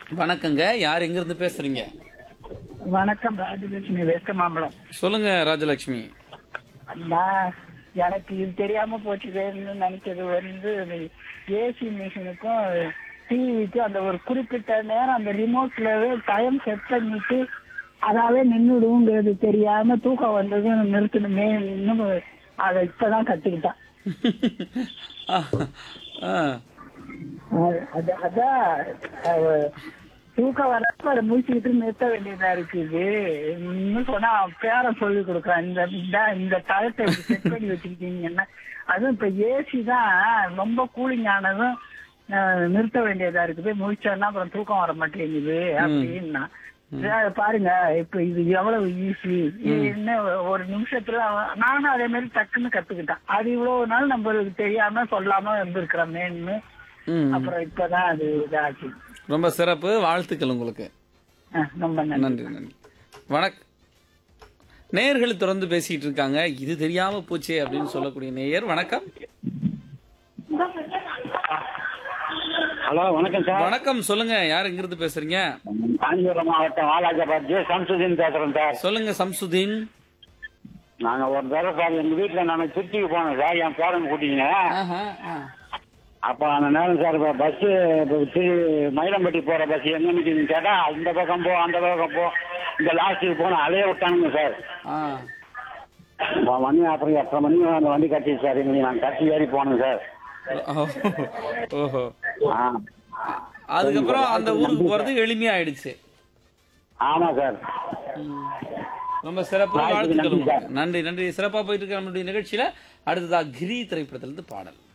வணக்கங்க யார் எங்க இருந்து பேசுறீங்க வணக்கம் ராஜலட்சுமி வெஸ்ட் மாம்பலம் சொல்லுங்க ராஜலட்சுமி நான் எனக்கு இது தெரியாம போச்சு வேணும்னு நினைச்சது வந்து ஏசி மிஷினுக்கும் டிவிக்கும் அந்த ஒரு குறிப்பிட்ட நேரம் அந்த ரிமோட்ல டைம் செட் பண்ணிட்டு அதாவே நின்றுடுங்கிறது தெரியாம தூக்கம் வந்ததும் நிறுத்தணுமே இன்னும் அதை இப்பதான் கத்துக்கிட்டேன் ஆ, ஆ. அது- அது அதான் அஹ், தூக்கம் வரப்ப அதை முடிச்சுக்கிட்டு நிறுத்த வேண்டியதா இருக்குது இன்னும் சொன்னா பேரன் சொல்லி கொடுக்குறான் இந்த இந்த- இந்த தளத்தை செட் பண்ணி வச்சுக்கிட்டீங்கன்னா அதுவும் இப்ப ஏசி தான் ரொம்ப கூலிங் ஆனதும் அஹ், நிறுத்த வேண்டியதா இருக்குது முடிச்சோன்னா அப்புறம் தூக்கம் வர மாட்டேங்குது அப்படின்னா இதை பாருங்க இப்ப இது எவ்வளவு ஈஸி என்ன ஒரு நிமிஷத்துல அவன்- நானும் அதே மாதிரி டக்குன்னு கத்துக்கிட்டேன் அது இவ்வளவு நாள் நம்மளுக்கு தெரியாம சொல்லாம இருந்திருக்கிறோமேன்னு ம். அப்புறம் இப்பதான் அது இதாச்சு ரொம்ப சிறப்பு வாழ்த்துக்கள் உங்களுக்கு அஹ் ரொம்ப நன்றி நன்றி நன்றி வணக் நேயர்கள் தொடர்ந்து பேசிட்டு இருக்காங்க இது தெரியாம போச்சே அப்படின்னு சொல்லக்கூடிய நேயர் வணக்கம் ஹலோ வணக்கம் சார் வணக்கம் சொல்லுங்க யார் எங்க இருந்து பேசுறீங்க காஞ்சிபுரம் மாவட்டம் வாலாஜாபாத் ஜே சம்சுதீன் பேசுறேன் சார் சொல்லுங்க சம்சுதீன் நாங்க ஒரு தடவை சார் எங்க வீட்டுல நாங்க திருச்சிக்கு போனோம் சார் என் பேரன் கூட்டிங்க ஆஹா, ஆ. அப்ப அந்த நேரம் சார் பஸ் திரு மயிலம்பட்டி போற பஸ் எங்க நிக்குதுன்னு கேட்டா இந்த பக்கம் போ அந்த பக்கம் போ இந்த லாஸ்ட்டுக்கு போன அலைய விட்டானுங்க சார் ஆ. வ- மணி அப்புறம் எட்டரை மணிக்கு அந்த வண்டி கட்டிச்சு சார் எங்களுக்கு நான் கட்டி ஏறி போனேன் சார் ஓஹோ ஆ அதுக்கப்புறம் அந்த ஊருக்கு போறது எளிமையா ஆயிடுச்சு ஆமா சார் ரொம்ப சிறப்பு வாய்ப்புக்கு வாழ்த்துக்கள் நன்றி உங்களுக்கு. நன்றி நன்றி சிறப்பா போயிட்டு இருக்க நம்மளுடைய நிகழ்ச்சியில அடுத்ததா கிரி திரைப்படத்திலிருந்து பாடல்